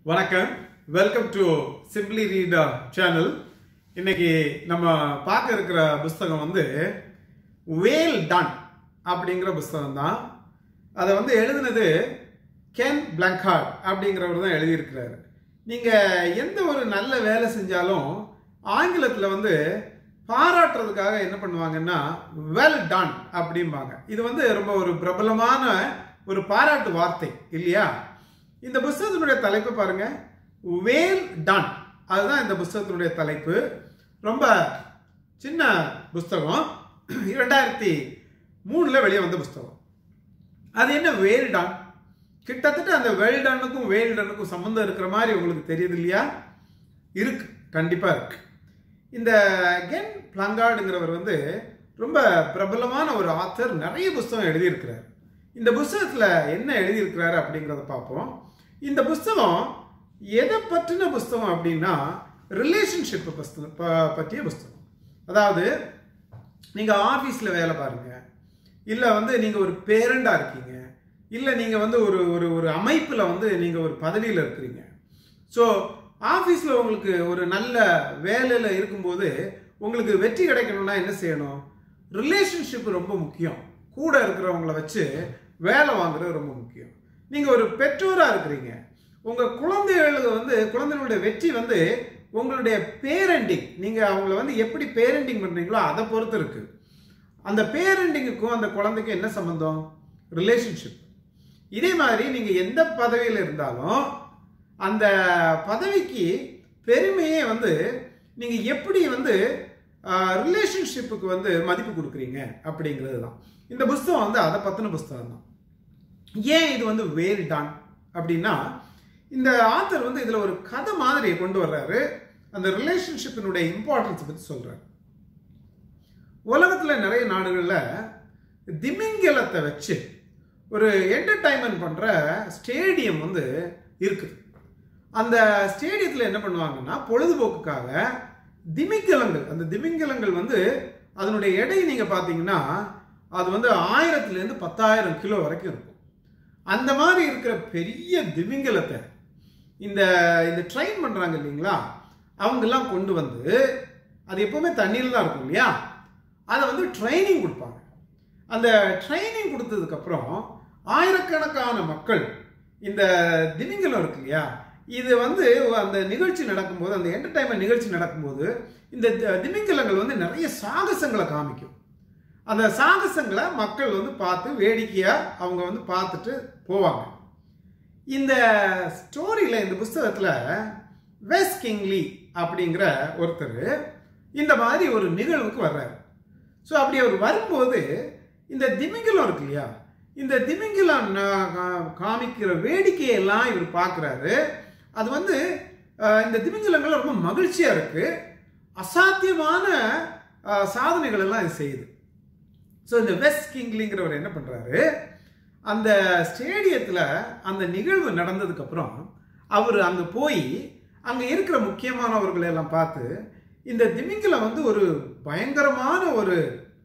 வணக்கம் welcome to simply reader channel இன்னைக்கு நம்ம பார்க்க இருக்கிற புஸ்தகம் வந்து வேல் டன் அப்படிங்கிற புஸ்தகம் தான் அதை வந்து எழுதினது கென் பிளங்கார்ட் அப்படிங்கிறவர் தான் எழுதியிருக்கிறாரு நீங்கள் எந்த ஒரு நல்ல வேலை செஞ்சாலும் ஆங்கிலத்தில் வந்து பாராட்டுறதுக்காக என்ன பண்ணுவாங்கன்னா வெல் டன் அப்படிம்பாங்க இது வந்து ரொம்ப ஒரு பிரபலமான ஒரு பாராட்டு வார்த்தை இல்லையா இந்த புஸ்தகத்தினுடைய தலைப்பு பாருங்க வேல் டன் அதுதான் இந்த புஸ்தகத்தினுடைய தலைப்பு ரொம்ப சின்ன புஸ்தகம் இரண்டாயிரத்தி மூணுல வெளியே வந்த புஸ்தகம் அது என்ன வேல் டன் கிட்டத்தட்ட அந்த வேல் டன்னுக்கும் வேல் டன்னுக்கும் சம்மந்தம் இருக்கிற மாதிரி உங்களுக்கு தெரியுது இல்லையா இருக்கு கண்டிப்பா இருக்கு இந்த கென் பிளங்கார்டுங்கிறவர் வந்து ரொம்ப பிரபலமான ஒரு ஆத்தர் நிறைய புஸ்தகம் எழுதியிருக்கிறார் இந்த புஸ்தகத்தில் என்ன எழுதியிருக்கிறாரு அப்படிங்கிறத பார்ப்போம் இந்த புஸ்தகம் எதை பற்றின புஸ்தகம் அப்படின்னா ரிலேஷன்ஷிப் புஸ்தகம் ப- பற்றிய புஸ்தகம் அதாவது நீங்கள் ஆஃபீஸில் வேலை பாருங்க இல்லை வந்து நீங்கள் ஒரு பேரண்டாக இருக்கீங்க இல்லை நீங்கள் வந்து ஒரு ஒரு ஒரு அமைப்பில் வந்து நீங்கள் ஒரு பதவியில் இருக்கிறீங்க ஸோ ஆஃபீஸில் உங்களுக்கு ஒரு நல்ல வேலையில் இருக்கும்போது உங்களுக்கு வெற்றி கிடைக்கணும்னா என்ன செய்யணும் ரிலேஷன்ஷிப் ரொம்ப முக்கியம் கூட இருக்கிறவங்கள வச்சு வேலை வாங்குறது ரொம்ப முக்கியம் நீங்கள் ஒரு பெற்றோராக இருக்கிறீங்க உங்கள் குழந்தைகளுக்கு வந்து குழந்தைகளுடைய வெற்றி வந்து உங்களுடைய பேரண்டிங் நீங்கள் அவங்கள வந்து எப்படி பேரண்டிங் பண்ணுறீங்களோ அதை பொறுத்து இருக்குது அந்த பேரண்டிங்குக்கும் அந்த குழந்தைக்கும் என்ன சம்பந்தம் ரிலேஷன்ஷிப் இதே மாதிரி நீங்கள் எந்த பதவியில் இருந்தாலும் அந்த பதவிக்கு பெருமையே வந்து நீங்கள் எப்படி வந்து ரிலேஷன்ஷிப்புக்கு வந்து மதிப்பு கொடுக்குறீங்க அப்படிங்கிறது தான் இந்த புஸ்தகம் வந்து அதை பற்றின புஸ்தகம் தான் ஏன் இது வந்து வேல் டான் அப்படின்னா இந்த ஆத்தர் வந்து இதில் ஒரு கதை மாதிரி கொண்டு வர்றாரு அந்த ரிலேஷன்ஷிப்பினுடைய இம்பார்ட்டன்ஸ் பற்றி சொல்கிறார் உலகத்தில் நிறைய நாடுகளில் திமிங்கலத்தை வச்சு ஒரு என்டர்டைன்மெண்ட் பண்ணுற ஸ்டேடியம் வந்து இருக்குது அந்த ஸ்டேடியத்தில் என்ன பண்ணுவாங்கன்னா பொழுதுபோக்குக்காக திமிங்கலங்கள் அந்த திமிங்கலங்கள் வந்து அதனுடைய எடை நீங்கள் பார்த்தீங்கன்னா அது வந்து ஆயிரத்துலேருந்து பத்தாயிரம் கிலோ வரைக்கும் இருக்கும் அந்த மாதிரி இருக்கிற பெரிய திமிங்கலத்தை இந்த இந்த ட்ரெயின் பண்ணுறாங்க இல்லைங்களா அவங்கெல்லாம் கொண்டு வந்து அது எப்பவுமே தண்ணியில் தான் இருக்கும் இல்லையா அதை வந்து ட்ரைனிங் கொடுப்பாங்க அந்த ட்ரைனிங் கொடுத்ததுக்கப்புறம் ஆயிரக்கணக்கான மக்கள் இந்த திமிங்கலம் இருக்கு இல்லையா இது வந்து அந்த நிகழ்ச்சி நடக்கும்போது அந்த என்டர்டைன்மெண்ட் நிகழ்ச்சி நடக்கும்போது இந்த தி- திமிங்கலங்கள் வந்து நிறைய சாகசங்களை காமிக்கும் அந்த சாகசங்களை மக்கள் வந்து பார்த்து வேடிக்கையாக அவங்க வந்து பார்த்துட்டு போவாங்க இந்த ஸ்டோரியில் இந்த புஸ்தகத்தில் வெஸ் கிங்லி அப்படிங்கிற ஒருத்தர் இந்த மாதிரி ஒரு நிகழ்வுக்கு வர்றாரு ஸோ அப்படி அவர் வரும்போது இந்த திமிங்கலம் இருக்கு இல்லையா இந்த திமிங்கலம் நா- கா- காமிக்கிற வேடிக்கையெல்லாம் இவர் பார்க்குறாரு அது வந்து அஹ், இந்த திமிங்கலங்கள் ரொம்ப மகிழ்ச்சியாக இருக்கு அசாத்தியமான அஹ், சாதனைகள் எல்லாம் இது செய்யுது ஸோ இந்த வெஸ்ட் கிங்லிங்கிறவர் என்ன பண்ணுறாரு அந்த ஸ்டேடியத்தில் அந்த நிகழ்வு நடந்ததுக்கப்புறம் அவர் அங்கே போய் அங்கே இருக்கிற முக்கியமானவர்களை எல்லாம் பார்த்து இந்த திமிங்கலம் வந்து ஒரு பயங்கரமான ஒரு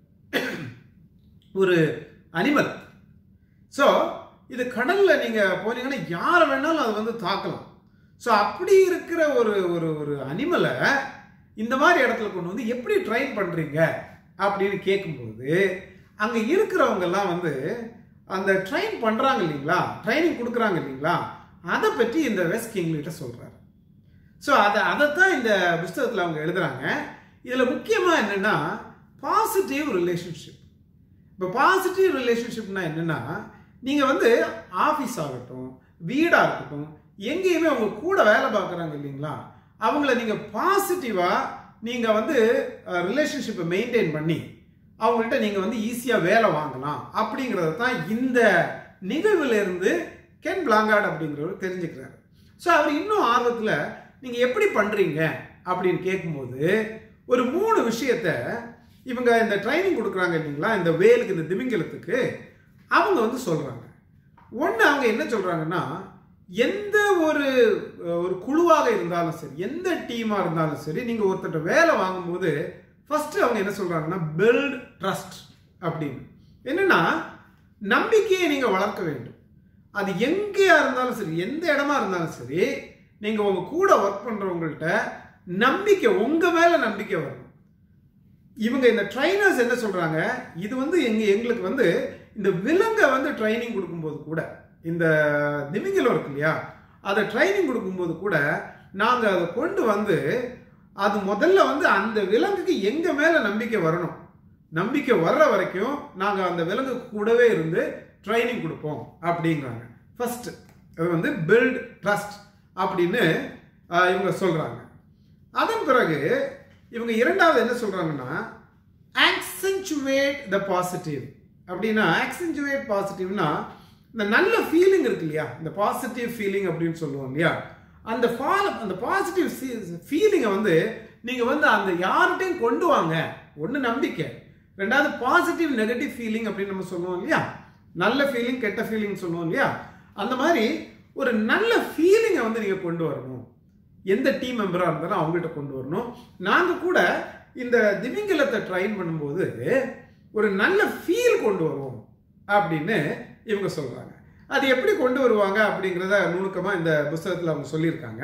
ஒரு அனிமல் ஸோ இது கடலில் நீங்கள் போனீங்கன்னா யாரை வேணாலும் அது வந்து தாக்கலாம் ஸோ அப்படி இருக்கிற ஒரு ஒரு ஒரு அனிமலை இந்த மாதிரி இடத்துல கொண்டு வந்து எப்படி ட்ரைன் பண்ணுறீங்க அப்படின்னு கேட்கும்போது அங்கே இருக்கிறவங்கெல்லாம் வந்து அந்த ட்ரைன் பண்ணுறாங்க இல்லைங்களா ட்ரைனிங் கொடுக்குறாங்க இல்லைங்களா அதை பற்றி இந்த வெஸ்ட் கிங்லிட்ட சொல்கிறாரு ஸோ அதை அதைத்தான் இந்த புஸ்தகத்தில் அவங்க எழுதுறாங்க இதில் முக்கியமாக என்னென்னா பாசிட்டிவ் ரிலேஷன்ஷிப் இப்போ பாசிட்டிவ் ரிலேஷன்ஷிப்னா என்னென்னா நீங்கள் வந்து ஆஃபீஸ் ஆகட்டும் வீடாக இருக்கட்டும் எங்கேயுமே உங்க கூட வேலை பார்க்குறாங்க இல்லைங்களா அவங்கள நீங்கள் பாசிட்டிவாக நீங்கள் வந்து ரிலேஷன்ஷிப்பை மெயின்டைன் பண்ணி அவங்கள்ட்ட நீங்கள் வந்து ஈஸியாக வேலை வாங்கலாம் அப்படிங்கிறத தான் இந்த நிகழ்வுல இருந்து கென் பிளாங்கார்ட் அப்படிங்கிறவர் தெரிஞ்சுக்கிறாரு ஸோ அவர் இன்னும் ஆர்வத்தில் நீங்கள் எப்படி பண்ணுறீங்க அப்படின்னு கேட்கும்போது ஒரு மூணு விஷயத்த இவங்க இந்த ட்ரைனிங் கொடுக்குறாங்க இல்லைங்களா இந்த வேலுக்கு இந்த திமிங்கலத்துக்கு அவங்க வந்து சொல்கிறாங்க ஒன்று அவங்க என்ன சொல்கிறாங்கன்னா எந்த ஒரு அஹ், ஒரு குழுவாக இருந்தாலும் சரி எந்த டீமாக இருந்தாலும் சரி நீங்கள் ஒருத்தர்ட்ட வேலை வாங்கும்போது ஃபர்ஸ்ட் அவங்க என்ன சொல்கிறாங்கன்னா பில்ட் ட்ரஸ்ட் அப்படின்னு என்னன்னா நம்பிக்கையை நீங்கள் வளர்க்க வேண்டும் அது எங்கேயா இருந்தாலும் சரி எந்த இடமா இருந்தாலும் சரி நீங்க உங்க கூட ஒர்க் பண்றவங்கள்ட்ட நம்பிக்கை உங்க மேல நம்பிக்கை வரணும் இவங்க இந்த ட்ரைனர்ஸ் என்ன சொல்றாங்க இது வந்து எங்க எங்களுக்கு வந்து இந்த விலங்கை வந்து ட்ரைனிங் கொடுக்கும்போது கூட இந்த திமிங்கலம் இருக்கு இல்லையா அதை ட்ரைனிங் கொடுக்கும்போது கூட நாங்க அதை கொண்டு வந்து அது முதல்ல வந்து அந்த விலங்குக்கு எங்க மேல நம்பிக்கை வரணும் நம்பிக்கை வர்ற வரைக்கும் நாங்க அந்த விலங்கு கூடவே இருந்து ட்ரைனிங் கொடுப்போம் அப்படிங்கிறாங்க ஃபர்ஸ்ட் அது வந்து பில்ட் ட்ரஸ்ட் அப்படின்னு ஆஹ், இவங்க சொல்றாங்க அதன் பிறகு இவங்க இரண்டாவது என்ன சொல்றாங்கன்னா ஆக்சென்சுவேட் த பாசிட்டிவ் அப்படின்னா ஆக்சென்சுவேட் பாசிட்டிவ்னா இந்த நல்ல ஃபீலிங் இருக்கு இல்லையா இந்த பாசிட்டிவ் ஃபீலிங் அப்படின்னு சொல்லுவோம் இல்லையா அந்த ஃபால் அந்த பாசிட்டிவ் ஃபீலிங்கை வந்து நீங்க வந்து அந்த யார்கிட்டையும் கொண்டு வாங்க ஒன்று நம்பிக்கை ரெண்டாவது பாசிட்டிவ் நெகட்டிவ் ஃபீலிங் அப்படின்னு நம்ம சொல்லுவோம் இல்லையா நல்ல ஃபீலிங் கெட்ட ஃபீலிங் சொல்லுவோம் இல்லையா அந்த மாதிரி ஒரு நல்ல ஃபீலிங்கை வந்து நீங்க கொண்டு வரணும் எந்த டீம் மெம்பராக இருந்தாலும் அவங்கள்ட்ட கொண்டு வரணும் நாங்கள் கூட இந்த திமிங்கலத்தை ட்ரைன் பண்ணும்போது ஒரு நல்ல ஃபீல் கொண்டு வருவோம் அப்படின்னு இவங்க சொல்கிறாங்க அது எப்படி கொண்டு வருவாங்க அப்படிங்கிறத நுணுக்கமாக இந்த புஸ்தகத்தில் அவங்க சொல்லியிருக்காங்க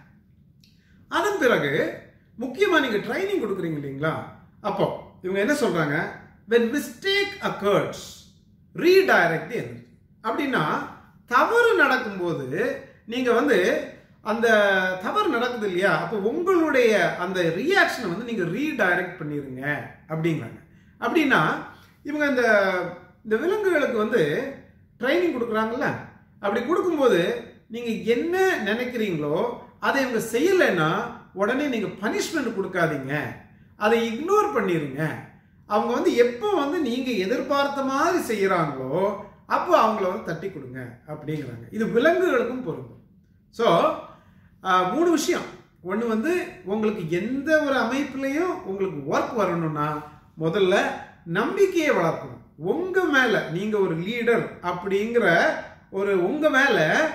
அதன் பிறகு முக்கியமாக நீங்கள் ட்ரைனிங் கொடுக்குறீங்க இல்லைங்களா அப்போ இவங்க என்ன சொல்கிறாங்க when mistake occurs redirect the energy அப்படின்னா தவறு நடக்கும்போது நீங்கள் வந்து அந்த தவறு நடக்குது இல்லையா அப்போ உங்களுடைய அந்த ரியாக்ஷனை வந்து நீங்கள் ரீடைரக்ட் பண்ணிடுங்க அப்படிங்கிறாங்க அப்படின்னா இவங்க இந்த இந்த விலங்குகளுக்கு வந்து ட்ரைனிங் கொடுக்குறாங்கல்ல அப்படி கொடுக்கும்போது நீங்கள் என்ன நினைக்கிறீங்களோ அதை இவங்க செய்யலைன்னா உடனே நீங்கள் பனிஷ்மெண்ட் கொடுக்காதீங்க அதை இக்னோர் பண்ணிடுங்க அவங்க வந்து எப்போ வந்து நீங்கள் எதிர்பார்த்த மாதிரி செய்கிறாங்களோ அப்போ அவங்கள வந்து தட்டி கொடுங்க அப்படிங்கிறாங்க இது விலங்குகளுக்கும் பொருந்தும் ஸோ மூணு விஷயம் ஒன்று வந்து உங்களுக்கு எந்த ஒரு அமைப்புலையும் உங்களுக்கு ஒர்க் வரணும்னா முதல்ல நம்பிக்கையை வளர்க்கணும் உங்க மேல நீங்க ஒரு லீடர் அப்படிங்கிற ஒரு உங்க மேல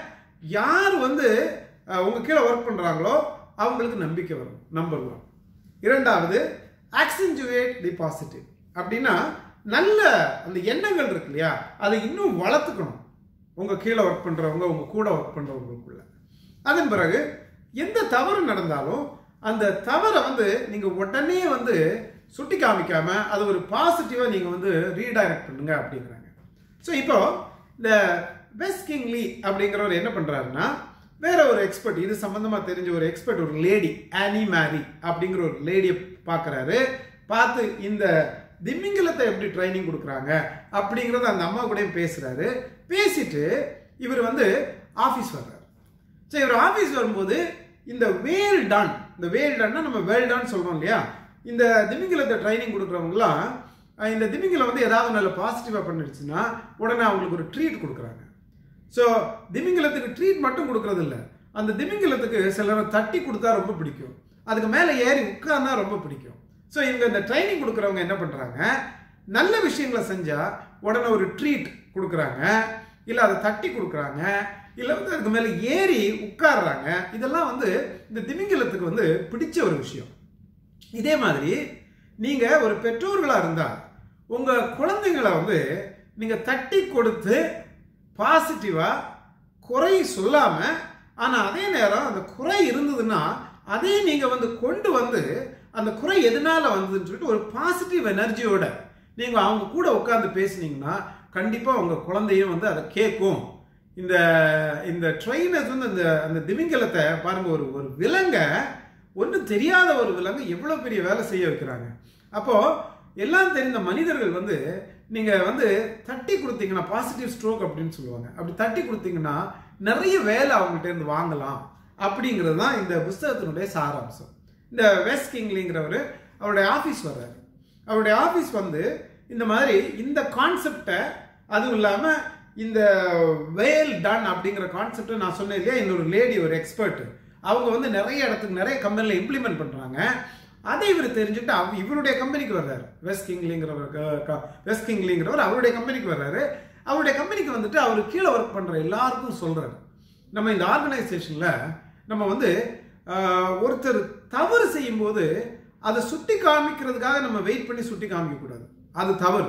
யார் வந்து அஹ், உங்க கீழே ஒர்க் பண்றாங்களோ அவங்களுக்கு நம்பிக்கை வரும் நம்பர் ஒன் இரண்டாவது ஆக்சென்சுவேட் தி பாசிட்டிவ் அப்படின்னா நல்ல அந்த எண்ணங்கள் இருக்கு இல்லையா அதை இன்னும் வளர்த்துக்கணும் உங்க கீழே ஒர்க் பண்றவங்க உங்க கூட ஒர்க் பண்றவங்களுக்குள்ள அதன் பிறகு எந்த தவறு நடந்தாலும் அந்த தவறை வந்து நீங்க உடனே வந்து சுட்டி காமிக்காம அது ஒரு பாசிட்டிவா நீங்க வந்து ரீடைரக்ட் பண்ணுங்க அப்படிங்கிறாங்க ஸோ இப்போ இந்த வெஸ்ட் கிங்லி அப்படிங்கிறவர் என்ன பண்றாருன்னா வேற ஒரு எக்ஸ்பர்ட் இது சம்பந்தமா தெரிஞ்ச ஒரு எக்ஸ்பர்ட் ஒரு லேடி ஆனி மேரி அப்படிங்கிற ஒரு லேடியை பார்க்கறாரு பார்த்து இந்த திமிங்கலத்தை எப்படி ட்ரைனிங் கொடுக்குறாங்க அப்படிங்கிறத அந்த அம்மா கூடயும் பேசுறாரு பேசிட்டு இவர் வந்து ஆஃபீஸ் வர்றாரு சரி இவர் ஆஃபீஸ் வரும்போது இந்த வேல் டன் இந்த வேல் டன்னா நம்ம வேல் டன் சொல்றோம் இல்லையா இந்த திமிங்கலத்தை ட்ரைனிங் கொடுக்குறவங்களாம் அஹ், இந்த திமிங்கலம் வந்து ஏதாவது நல்ல பாசிட்டிவாக பண்ணிடுச்சுன்னா உடனே அவங்களுக்கு ஒரு ட்ரீட் கொடுக்குறாங்க ஸோ திமிங்கலத்துக்கு ட்ரீட் மட்டும் கொடுக்கறது இல்ல அந்த திமிங்கலத்துக்கு சிலரை தட்டி கொடுத்தா ரொம்ப பிடிக்கும் அதுக்கு மேலே ஏறி உட்கார்ந்தா ரொம்ப பிடிக்கும் ஸோ இவங்க இந்த ட்ரைனிங் கொடுக்குறவங்க என்ன பண்ணுறாங்க நல்ல விஷயங்களை செஞ்சால் உடனே ஒரு ட்ரீட் கொடுக்குறாங்க இல்லை அதை தட்டி கொடுக்குறாங்க இல்லை வந்து அதுக்கு மேலே ஏறி உட்கார்றாங்க இதெல்லாம் வந்து இந்த திமிங்கலத்துக்கு வந்து பிடிச்ச ஒரு விஷயம் இதே மாதிரி நீங்கள் ஒரு பெற்றோர்களாக இருந்தால் உங்கள் குழந்தைங்களை வந்து நீங்கள் தட்டி கொடுத்து பாசிட்டிவாக குறை சொல்லாமல் ஆனால் அதே நேரம் அந்த குறை இருந்ததுன்னா அதே நீங்கள் வந்து கொண்டு வந்து அந்த குறை எதனால வந்ததுன்னு சொல்லிட்டு ஒரு பாசிட்டிவ் எனர்ஜியோட நீங்கள் அவங்க கூட உட்காந்து பேசுனீங்கன்னா கண்டிப்பாக உங்கள் குழந்தையும் வந்து அதை கேட்கும் இந்த இந்த ட்ரெயினர்ஸ் வந்து அந்த அந்த திமிங்கலத்தை பாருங்க ஒரு ஒரு விலங்கை ஒன்றும் தெரியாத ஒரு விலங்கு எவ்வளோ பெரிய வேலை செய்ய வைக்கிறாங்க அப்போ எல்லாம் தெரிந்த மனிதர்கள் வந்து நீங்க வந்து தட்டி கொடுத்தீங்கன்னா பாசிட்டிவ் ஸ்ட்ரோக் அப்படின்னு சொல்லுவாங்க அப்படி தட்டி கொடுத்தீங்கன்னா நிறைய வேலை அவங்கள்ட்ட இருந்து வாங்கலாம் அப்படிங்கிறது தான் இந்த புஸ்தகத்தினுடைய சாராம்சம் இந்த வெஸ்ட் கிங்லிங்கிறவர் அவருடைய ஆஃபீஸ் வர்றாரு அவருடைய ஆஃபீஸ் வந்து இந்த மாதிரி இந்த கான்செப்டை அதுவும் இல்லாமல் இந்த வேல் டன் அப்படிங்கிற கான்செப்டை நான் சொன்னேன் இல்லையா இன்னொரு லேடி ஒரு எக்ஸ்பர்ட் அவங்க வந்து நிறைய இடத்துக்கு நிறைய கம்பெனியில் இம்ப்ளிமெண்ட் பண்ணுறாங்க அதை இவர் தெரிஞ்சுட்டு அவ இவருடைய கம்பெனிக்கு வர்றாரு வெஸ்ட் கிங்லிங்கிறவர் க- க- வெஸ்ட் கிங்லிங்கிறவர் அவருடைய கம்பெனிக்கு வர்றாரு அவருடைய கம்பெனிக்கு வந்துட்டு அவர் கீழே ஒர்க் பண்ணுற எல்லாருக்கும் சொல்றாரு நம்ம இந்த ஆர்கனைசேஷனில் நம்ம வந்து ஆஹ், ஒருத்தர் தவறு செய்யும்போது அதை சுட்டி காமிக்கிறதுக்காக நம்ம வெயிட் பண்ணி சுட்டி காமிக்க கூடாது அது தவறு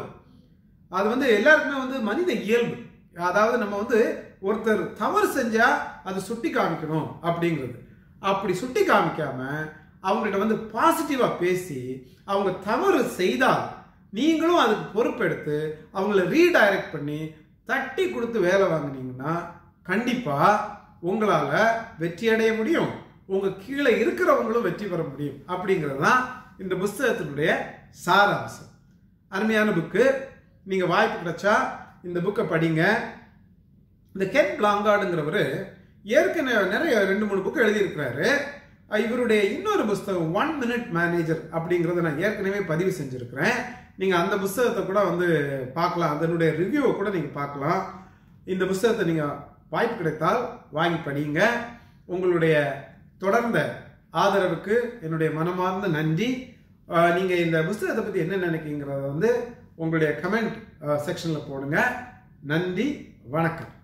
அது வந்து எல்லாருக்குமே வந்து மனித இயல்பு அதாவது நம்ம வந்து ஒருத்தர் தவறு செஞ்சா அதை சுட்டி காமிக்கணும் அப்படிங்கிறது அப்படி சுட்டி காமிக்காம அவங்கள்ட்ட வந்து பாசிட்டிவா பேசி அவங்க தவறு செய்தால் நீங்களும் அதுக்கு பொறுப்பெடுத்து அவங்கள ரீடைரக்ட் பண்ணி தட்டி கொடுத்து வேலை வாங்குனீங்கன்னா கண்டிப்பா உங்களால வெற்றி அடைய முடியும் உங்க கீழே இருக்கிறவங்களும் வெற்றி பெற முடியும் அப்படிங்கிறது தான் இந்த புஸ்தகத்தினுடைய சாராம்சம் அருமையான புக்கு நீங்க வாய்ப்பு கிடைச்சா இந்த புக்கை படிங்க இந்த கென் பிளாங்கார்டுங்கிறவர் ஏற்கனவே நிறைய ரெண்டு மூணு புக்கு எழுதியிருக்கிறாரு அஹ் இவருடைய இன்னொரு புஸ்தகம் ஒன் மினிட் மேனேஜர் அப்படிங்கிறத நான் ஏற்கனவே பதிவு செஞ்சுருக்கிறேன் நீங்கள் அந்த புஸ்தகத்தை கூட வந்து பார்க்கலாம் அதனுடைய ரிவ்யூவை கூட நீங்கள் பார்க்கலாம் இந்த புஸ்தகத்தை நீங்கள் வாய்ப்பு கிடைத்தால் வாங்கி படிங்க உங்களுடைய தொடர்ந்த ஆதரவுக்கு என்னுடைய மனமார்ந்த நன்றி அஹ் நீங்க இந்த புஸ்தகத்தை பத்தி என்ன நினைக்கிறீங்கிறத வந்து உங்களுடைய கமெண்ட் செக்ஷன்ல போடுங்க நன்றி வணக்கம்